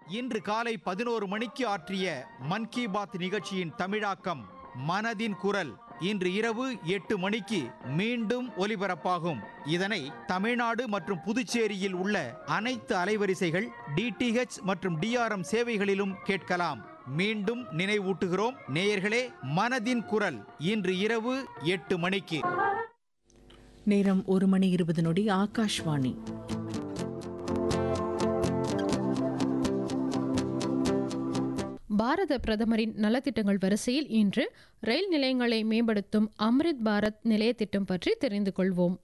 இன்று காலை பதினோரு மணிக்கு ஆற்றிய மன் கி பாத் நிகழ்ச்சியின் தமிழாக்கம் மனதின் குரல் இன்று இரவு எட்டு மணிக்கு மீண்டும் ஒலிபரப்பாகும் இதனை தமிழ்நாடு மற்றும் புதுச்சேரியில் உள்ள அனைத்து அலைவரிசைகள் டிடிஹெச் மற்றும் டிஆர்எம் சேவைகளிலும் கேட்கலாம் மீண்டும் நினைவூட்டுகிறோம் நேயர்களே மனதின் குரல் இன்று இரவு எட்டு மணிக்கு நேரம் ஒரு மணி இருபது நொடி ஆகாஷ்வாணி பாரத பிரதமரின் நலத்திட்டங்கள் வரிசையில் இன்று ரயில் நிலையங்களை மேம்படுத்தும் அம்ரித் பாரத் நிலைய திட்டம் பற்றி தெரிந்து கொள்வோம்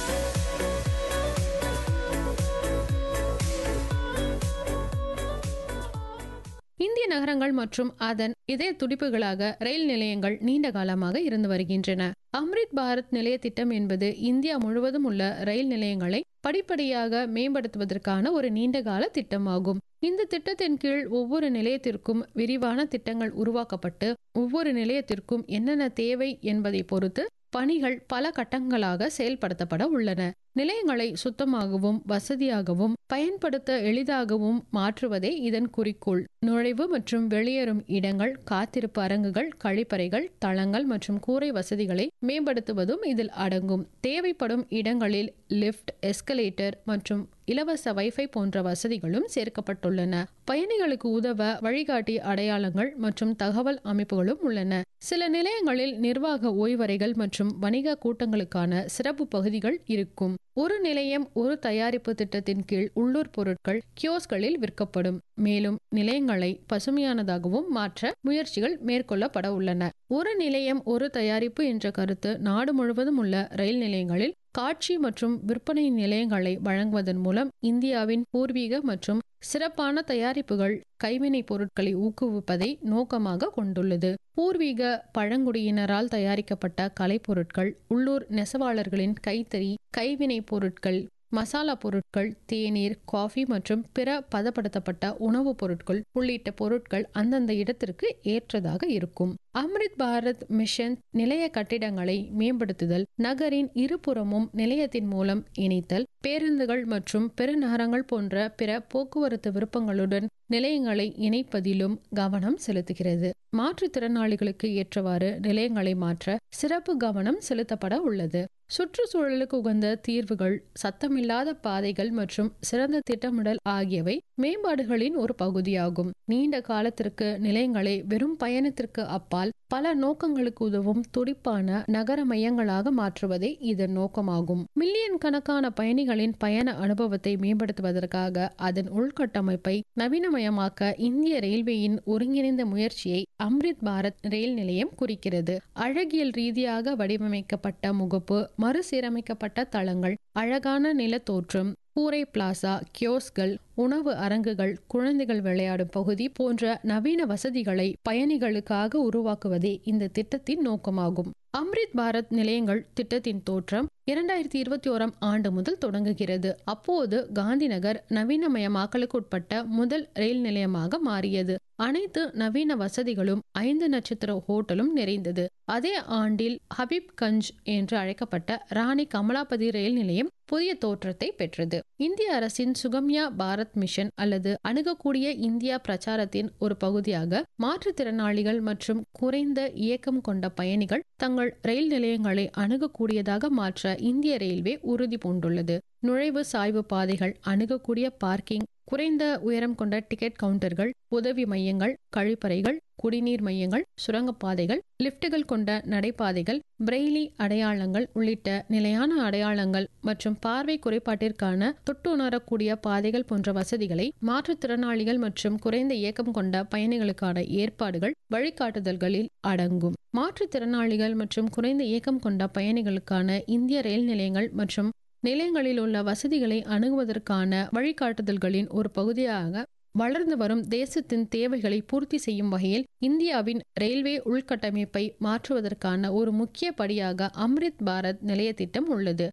இந்திய நகரங்கள் மற்றும் அதன் இதய துடிப்புகளாக ரயில் நிலையங்கள் நீண்ட காலமாக இருந்து வருகின்றன அம்ரித் பாரத் நிலைய திட்டம் என்பது இந்தியா முழுவதும் உள்ள ரயில் நிலையங்களை படிப்படியாக மேம்படுத்துவதற்கான ஒரு நீண்டகால திட்டமாகும் இந்த திட்டத்தின் கீழ் ஒவ்வொரு நிலையத்திற்கும் விரிவான திட்டங்கள் உருவாக்கப்பட்டு ஒவ்வொரு நிலையத்திற்கும் என்னென்ன தேவை என்பதை பொறுத்து பணிகள் பல கட்டங்களாக செயல்படுத்தப்பட உள்ளன நிலையங்களை சுத்தமாகவும் வசதியாகவும் பயன்படுத்த எளிதாகவும் மாற்றுவதே இதன் குறிக்கோள் நுழைவு மற்றும் வெளியேறும் இடங்கள் காத்திருப்பு அரங்குகள் கழிப்பறைகள் தளங்கள் மற்றும் கூரை வசதிகளை மேம்படுத்துவதும் இதில் அடங்கும் தேவைப்படும் இடங்களில் லிஃப்ட் எஸ்கலேட்டர் மற்றும் இலவச வைஃபை போன்ற வசதிகளும் சேர்க்கப்பட்டுள்ளன பயணிகளுக்கு உதவ வழிகாட்டி அடையாளங்கள் மற்றும் தகவல் அமைப்புகளும் உள்ளன சில நிலையங்களில் நிர்வாக ஓய்வறைகள் மற்றும் வணிக கூட்டங்களுக்கான சிறப்பு பகுதிகள் இருக்கும் ஒரு நிலையம் ஒரு தயாரிப்பு திட்டத்தின் கீழ் உள்ளூர் பொருட்கள் கியோஸ்களில் விற்கப்படும் மேலும் நிலையங்களை பசுமையானதாகவும் மாற்ற முயற்சிகள் மேற்கொள்ளப்பட உள்ளன ஒரு நிலையம் ஒரு தயாரிப்பு என்ற கருத்து நாடு முழுவதும் உள்ள ரயில் நிலையங்களில் காட்சி மற்றும் விற்பனை நிலையங்களை வழங்குவதன் மூலம் இந்தியாவின் பூர்வீக மற்றும் சிறப்பான தயாரிப்புகள் கைவினைப் பொருட்களை ஊக்குவிப்பதை நோக்கமாக கொண்டுள்ளது பூர்வீக பழங்குடியினரால் தயாரிக்கப்பட்ட கலைப்பொருட்கள் உள்ளூர் நெசவாளர்களின் கைத்தறி கைவினைப் பொருட்கள் மசாலா பொருட்கள் தேநீர் காஃபி மற்றும் பிற பதப்படுத்தப்பட்ட உணவுப் பொருட்கள் உள்ளிட்ட பொருட்கள் அந்தந்த இடத்திற்கு ஏற்றதாக இருக்கும் அம்ரித் பாரத் மிஷன் நிலைய கட்டிடங்களை மேம்படுத்துதல் நகரின் இருபுறமும் நிலையத்தின் மூலம் இணைத்தல் பேருந்துகள் மற்றும் பெருநகரங்கள் போன்ற பிற போக்குவரத்து விருப்பங்களுடன் நிலையங்களை இணைப்பதிலும் கவனம் செலுத்துகிறது மாற்றுத்திறனாளிகளுக்கு ஏற்றவாறு நிலையங்களை மாற்ற சிறப்பு கவனம் செலுத்தப்பட உள்ளது சுற்றுச்சூழலுக்கு உகந்த தீர்வுகள் சத்தமில்லாத பாதைகள் மற்றும் சிறந்த திட்டமிடல் ஆகியவை மேம்பாடுகளின் ஒரு பகுதியாகும் நீண்ட காலத்திற்கு நிலையங்களை வெறும் பயணத்திற்கு அப்பால் பல நோக்கங்களுக்கு உதவும் துடிப்பான நகர மையங்களாக மாற்றுவதே இதன் நோக்கமாகும் மில்லியன் கணக்கான பயணிகளின் பயண அனுபவத்தை மேம்படுத்துவதற்காக அதன் உள்கட்டமைப்பை நவீனமயமாக்க இந்திய ரயில்வேயின் ஒருங்கிணைந்த முயற்சியை அம்ரித் பாரத் ரயில் நிலையம் குறிக்கிறது அழகியல் ரீதியாக வடிவமைக்கப்பட்ட முகப்பு மறுசீரமைக்கப்பட்ட தளங்கள் அழகான நிலத்தோற்றம் கூரை பிளாசா கியோஸ்கள் உணவு அரங்குகள் குழந்தைகள் விளையாடும் பகுதி போன்ற நவீன வசதிகளை பயணிகளுக்காக உருவாக்குவதே இந்த திட்டத்தின் நோக்கமாகும் அம்ரித் பாரத் நிலையங்கள் திட்டத்தின் தோற்றம் இரண்டாயிரத்தி இருபத்தி ஓராம் ஆண்டு முதல் தொடங்குகிறது அப்போது காந்திநகர் நவீனமயமாக்கலுக்கு உட்பட்ட முதல் ரயில் நிலையமாக மாறியது அனைத்து நவீன வசதிகளும் ஐந்து நட்சத்திர ஹோட்டலும் நிறைந்தது அதே ஆண்டில் ஹபீப்கஞ்ச் என்று அழைக்கப்பட்ட ராணி கமலாபதி ரயில் நிலையம் புதிய தோற்றத்தை பெற்றது இந்திய அரசின் சுகம்யா பாரத் மிஷன் அல்லது அணுகக்கூடிய இந்தியா பிரச்சாரத்தின் ஒரு பகுதியாக மாற்றுத்திறனாளிகள் மற்றும் குறைந்த இயக்கம் கொண்ட பயணிகள் தங்கள் ரயில் நிலையங்களை அணுகக்கூடியதாக மாற்ற இந்திய ரயில்வே உறுதி பூண்டுள்ளது நுழைவு சாய்வு பாதைகள் அணுகக்கூடிய பார்க்கிங் குறைந்த உயரம் கொண்ட டிக்கெட் கவுண்டர்கள் உதவி மையங்கள் கழிப்பறைகள் குடிநீர் மையங்கள் சுரங்கப்பாதைகள் லிப்டுகள் கொண்ட நடைபாதைகள் பிரெய்லி அடையாளங்கள் உள்ளிட்ட நிலையான அடையாளங்கள் மற்றும் பார்வை குறைபாட்டிற்கான தொட்டு உணரக்கூடிய பாதைகள் போன்ற வசதிகளை மாற்றுத்திறனாளிகள் மற்றும் குறைந்த இயக்கம் கொண்ட பயணிகளுக்கான ஏற்பாடுகள் வழிகாட்டுதல்களில் அடங்கும் மாற்றுத்திறனாளிகள் மற்றும் குறைந்த இயக்கம் கொண்ட பயணிகளுக்கான இந்திய ரயில் நிலையங்கள் மற்றும் நிலையங்களில் உள்ள வசதிகளை அணுகுவதற்கான வழிகாட்டுதல்களின் ஒரு பகுதியாக வளர்ந்து வரும் தேசத்தின் தேவைகளை பூர்த்தி செய்யும் வகையில் இந்தியாவின் ரயில்வே உள்கட்டமைப்பை மாற்றுவதற்கான ஒரு முக்கிய படியாக அம்ரித் பாரத் நிலைய திட்டம் உள்ளது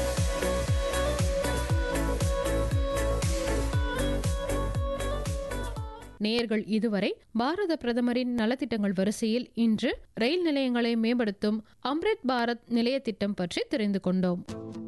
நேயர்கள் இதுவரை பாரத பிரதமரின் நலத்திட்டங்கள் வரிசையில் இன்று ரயில் நிலையங்களை மேம்படுத்தும் அம்ரித் பாரத் நிலைய திட்டம் பற்றி தெரிந்து கொண்டோம்